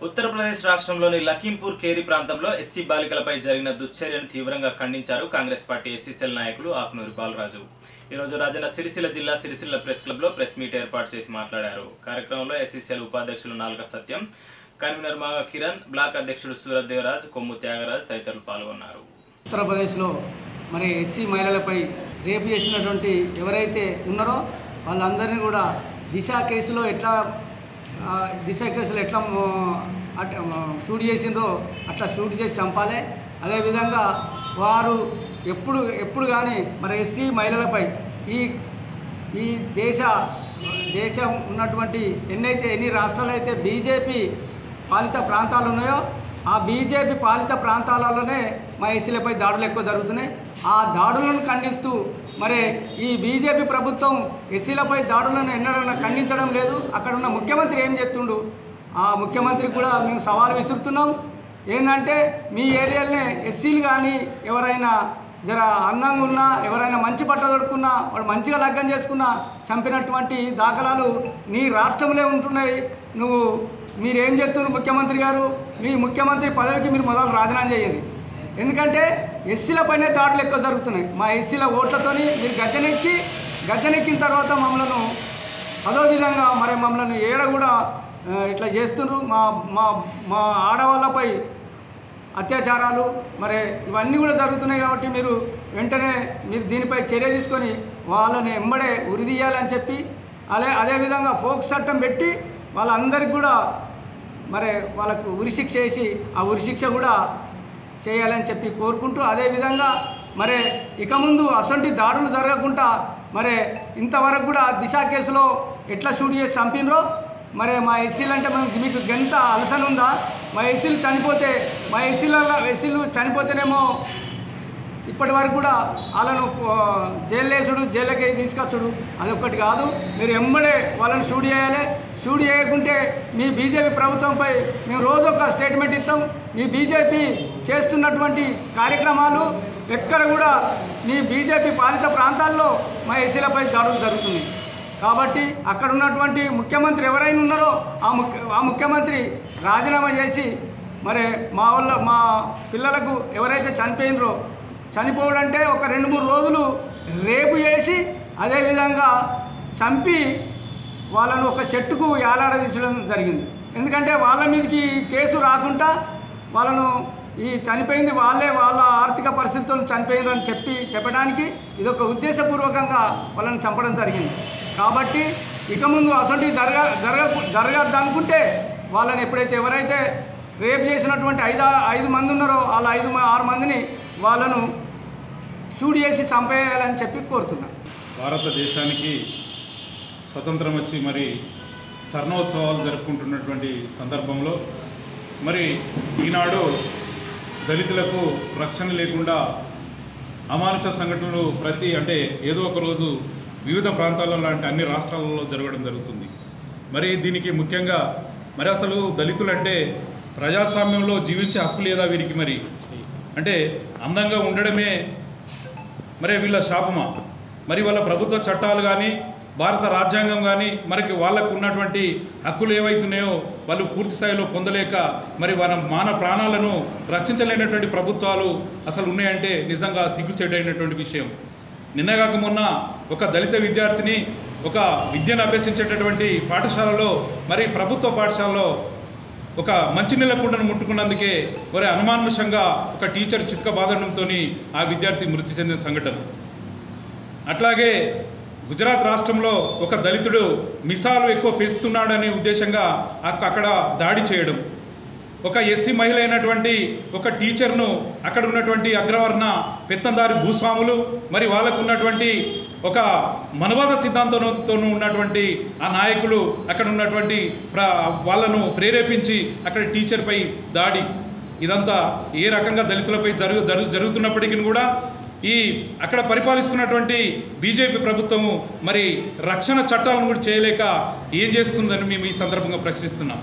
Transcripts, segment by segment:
ఉత్తరప్రదేశ్ రాష్ట్రంలోని లఖీంపూర్ కేరి ప్రాంతంలో ఎస్సీ బాలికలపై జరిగిన దుశ్చర్యను తీవ్రంగా ఖండించారు కాంగ్రెస్ పార్టీ ఎస్సీసెల్ నాయకులు ఆకునూరి బాలరాజు ఈరోజు రాజన్న సిరిసిల్ల జిల్లా సిరిసిల్ల ప్రెస్ క్లబ్లో ప్రెస్ మీట్ ఏర్పాటు చేసి మాట్లాడారు కార్యక్రమంలో ఎస్సీసీఎల్ ఉపాధ్యక్షులు నాలుక సత్యం కన్వీనర్ మాగ కిరణ్ బ్లాక్ అధ్యక్షుడు సూరత్ దేవరాజ్ కొమ్ము త్యాగరాజ్ తదితరులు పాల్గొన్నారు ఉత్తరప్రదేశ్లో మరి ఎస్సీ మహిళలపై రేపు చేసినటువంటి ఎవరైతే ఉన్నారో వాళ్ళందరినీ కూడా దిశ కేసులో ఎట్లా ఆ, దిశ కేసులో ఎట్లా మో, అట్ ఆ, షూట్ చేసిండ్రో అట్లా షూట్ చేసి చంపాలి అదేవిధంగా వారు ఎప్పుడు ఎప్పుడు కానీ మరి ఎస్సీ మహిళలపై ఈ ఈ దేశ దేశం ఉన్నటువంటి ఎన్నైతే ఎన్ని రాష్ట్రాలు అయితే బీజేపీ పాలిత ప్రాంతాలు ఉన్నాయో ఆ బీజేపీ పాలిత ప్రాంతాలలోనే మా ఎస్సీలపై దాడులు ఎక్కువ జరుగుతున్నాయి ఆ దాడులను ఖండిస్తూ మరి ఈ బీజేపీ ప్రభుత్వం ఎస్సీలపై దాడులను ఎన్నడన్నా ఖండించడం లేదు అక్కడ ఉన్న ముఖ్యమంత్రి ఏం చేస్తుండు ఆ ముఖ్యమంత్రికి కూడా మేము సవాల్ విసురుతున్నాం ఏంటంటే మీ ఏరియాలోనే ఎస్సీలు కానీ ఎవరైనా జర అందంగా ఉన్నా ఎవరైనా మంచి బట్ట దొడుకున్నా వాడు మంచిగా లగ్గం చేసుకున్నా చంపినటువంటి దాఖలాలు నీ రాష్ట్రంలో ఉంటున్నాయి నువ్వు మీరేం చెప్తున్నారు ముఖ్యమంత్రి గారు మీ ముఖ్యమంత్రి పదవికి మీరు మొదలు రాజీనామా చేయండి ఎందుకంటే ఎస్సీలపైనే దాడులు ఎక్కువ జరుగుతున్నాయి మా ఎస్సీల ఓట్లతోని మీరు గద్దెనెక్కి గద్దెనెక్కిన తర్వాత మమ్మల్ని అదో విధంగా మరి మమ్మల్ని ఏడ కూడా ఆ, ఇట్లా చేస్తున్నారు మా మా మా ఆడవాళ్ళపై అత్యాచారాలు మరి ఇవన్నీ కూడా జరుగుతున్నాయి కాబట్టి మీరు వెంటనే మీరు దీనిపై చర్య తీసుకొని వాళ్ళని ఎంబడే ఉరిదీయాలని చెప్పి అదే అదేవిధంగా ఫోక్ చట్టం పెట్టి వాళ్ళందరికీ కూడా మరి వాళ్ళకు ఉరిశిక్ష వేసి ఆ ఉరిశిక్ష కూడా చేయాలని చెప్పి కోరుకుంటూ అదేవిధంగా మరి ఇక ముందు అసొంటి దాడులు జరగకుండా మరి ఇంతవరకు కూడా దిశ కేసులో ఎట్లా షూట్ చేసి చంపినరో మరి మా ఎస్సీలు అంటే మనకు మీకు గంత అలసన ఉందా మా ఎస్సీలు చనిపోతే మా ఎస్సీలలో ఎస్సీలు చనిపోతేనేమో ఇప్పటి వరకు కూడా వాళ్ళను ఆ, జైలు వేసుడు జైలుకి తీసుకొచ్చుడు అది ఒక్కటి కాదు మీరు ఎంబడే వాళ్ళని షూట్ చేయాలి షూట్ చేయకుంటే మీ బీజేపీ ప్రభుత్వంపై మేము రోజు ఒక స్టేట్మెంట్ ఇస్తాం మీ బీజేపీ చేస్తున్నటువంటి కార్యక్రమాలు ఎక్కడ కూడా మీ బీజేపీ పాలిత ప్రాంతాల్లో మా ఎస్సీలపై దాడులు జరుగుతున్నాయి కాబట్టి అక్కడ ఉన్నటువంటి ముఖ్యమంత్రి ఎవరైనా ఉన్నారో ఆ ముఖ్య ఆ ముఖ్యమంత్రి రాజీనామా చేసి మరి మా వాళ్ళ మా పిల్లలకు ఎవరైతే చనిపోయినరో చనిపోవడంటే ఒక రెండు మూడు రోజులు రేపు చేసి అదేవిధంగా చంపి వాళ్ళను ఒక చెట్టుకు ఏలాడదీసడం జరిగింది ఎందుకంటే వాళ్ళ మీదకి కేసు రాకుండా వాళ్ళను ఈ చనిపోయింది వాళ్ళే వాళ్ళ ఆర్థిక పరిస్థితులను చనిపోయినారు అని చెప్పి చెప్పడానికి ఇది ఒక ఉద్దేశపూర్వకంగా వాళ్ళని చంపడం జరిగింది కాబట్టి ఇక ముందు అసలు జరగ జరగ జరగద్దు అనుకుంటే వాళ్ళని ఎప్పుడైతే ఎవరైతే రేపు చేసినటువంటి ఐదు ఐదు మంది ఉన్నారో వాళ్ళ ఐదు మ- ఆరు మందిని వాళ్ళను షూట్ చేసి చంపేయాలని చెప్పి కోరుతున్నాను భారతదేశానికి స్వతంత్రం వచ్చి మరి స్వర్ణోత్సవాలు జరుపుకుంటున్నటువంటి సందర్భంలో మరి ఈనాడు దళితులకు రక్షణ లేకుండా అమానుష సంఘటనలు ప్రతి అంటే ఏదో ఒక రోజు వివిధ ప్రాంతాల్లో లాంటి అన్ని రాష్ట్రాలలో జరగడం జరుగుతుంది మరి దీనికి ముఖ్యంగా మరి అసలు దళితులు అంటే ప్రజాస్వామ్యంలో జీవించే హక్కు లేదా వీరికి మరి అంటే అందంగా ఉండడమే మరి వీళ్ళ శాపమా మరి వాళ్ళ ప్రభుత్వ చట్టాలు కానీ భారత రాజ్యాంగం కానీ మనకి వాళ్ళకు ఉన్నటువంటి హక్కులు ఏవైతున్నాయో వాళ్ళు పూర్తి స్థాయిలో పొందలేక మరి వాళ్ళ మాన ప్రాణాలను రక్షించలేనటువంటి ప్రభుత్వాలు అసలు ఉన్నాయంటే నిజంగా సిగ్గుచేటైనటువంటి విషయం నిన్నగాక మొన్న ఒక దళిత విద్యార్థిని ఒక విద్యను అభ్యసించేటటువంటి పాఠశాలలో మరి ప్రభుత్వ పాఠశాలలో ఒక మంచినీళ్ళ కుండను ముట్టుకున్నందుకే మరి అనుమానుషంగా ఒక టీచర్ చిత్క బాధడంతో ఆ విద్యార్థి మృతి చెందిన సంఘటన అట్లాగే గుజరాత్ రాష్ట్రంలో ఒక దళితుడు మిసాలు ఎక్కువ పెంచుతున్నాడనే ఉద్దేశంగా అక్క- అక్కడ దాడి చేయడం ఒక ఎస్సీ మహిళ అయినటువంటి ఒక టీచర్ను అక్కడ ఉన్నటువంటి అగ్రవర్ణ పెత్తందారి భూస్వాములు మరి వాళ్ళకు ఉన్నటువంటి ఒక మనవాద సిద్ధాంతంతో ఉన్నటువంటి ఆ నాయకులు అక్కడ ఉన్నటువంటి ప్ర వాళ్ళను ప్రేరేపించి అక్కడ టీచర్పై దాడి ఇదంతా ఏ రకంగా దళితులపై జరుగు జరుగు జరుగుతున్నప్పటికీ కూడా ఈ అక్కడ పరిపాలిస్తున్నటువంటి బీజేపీ ప్రభుత్వము మరి రక్షణ చట్టాలను కూడా చేయలేక ఏం చేస్తుందని మేము ఈ సందర్భంగా ప్రశ్నిస్తున్నాం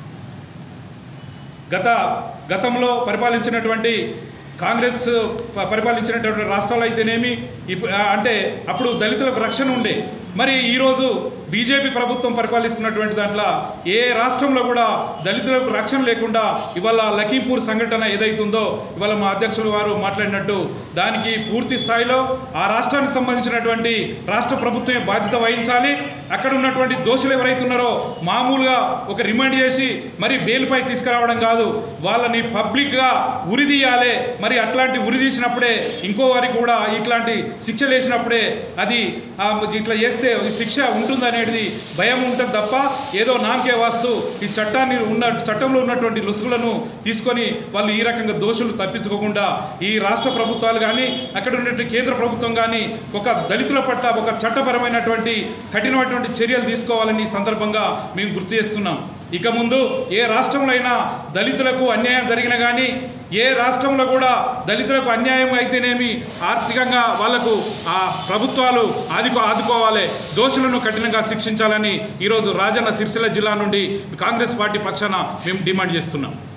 గత గతంలో పరిపాలించినటువంటి కాంగ్రెస్ ప- పరిపాలించినటువంటి రాష్ట్రాలు అయితేనేమి ఇప్పు- ఆ, అంటే అప్పుడు దళితులకు రక్షణ ఉండే మరి ఈరోజు బీజేపీ ప్రభుత్వం పరిపాలిస్తున్నటువంటి దాంట్లో ఏ రాష్ట్రంలో కూడా దళితులకు రక్షణ లేకుండా ఇవాళ లఖీంపూర్ సంఘటన ఏదైతుందో ఇవాళ మా అధ్యక్షులు వారు మాట్లాడినట్టు దానికి పూర్తి స్థాయిలో ఆ రాష్ట్రానికి సంబంధించినటువంటి రాష్ట్ర ప్రభుత్వమే బాధ్యత వహించాలి అక్కడ ఉన్నటువంటి దోషులు ఎవరైతే ఉన్నారో మామూలుగా ఒక రిమాండ్ చేసి మరి బెయిల్పై తీసుకురావడం కాదు వాళ్ళని పబ్లిక్గా ఉరిదీయాలి మరి అట్లాంటి ఉరి తీసినప్పుడే ఇంకో వారికి కూడా ఇట్లాంటి శిక్షలు వేసినప్పుడే అది ఆ, ఇట్లా చేస్తే ఈ శిక్ష ఉంటుందనేది భయం ఉంటుంది తప్ప ఏదో నామకే వాస్తు ఈ చట్టాన్ని ఉన్న చట్టంలో ఉన్నటువంటి లొసుగులను తీసుకొని వాళ్ళు ఈ రకంగా దోషులు తప్పించుకోకుండా ఈ రాష్ట్ర ప్రభుత్వాలు కానీ అక్కడ ఉన్నటువంటి కేంద్ర ప్రభుత్వం కానీ ఒక దళితుల పట్ల ఒక చట్టపరమైనటువంటి కఠినమైనటువంటి చర్యలు తీసుకోవాలని ఈ సందర్భంగా మేము గుర్తు చేస్తున్నాం ఇక ముందు ఏ రాష్ట్రంలో అయినా దళితులకు అన్యాయం జరిగినా కానీ ఏ రాష్ట్రంలో కూడా దళితులకు అన్యాయం అయితేనేమి ఆర్థికంగా వాళ్లకు ఆ ప్రభుత్వాలు ఆదుకో ఆదుకోవాలి దోషులను కఠినంగా శిక్షించాలని ఈరోజు రాజన్న సిరిసిల్ల జిల్లా నుండి కాంగ్రెస్ పార్టీ పక్షాన మేము డిమాండ్ చేస్తున్నాం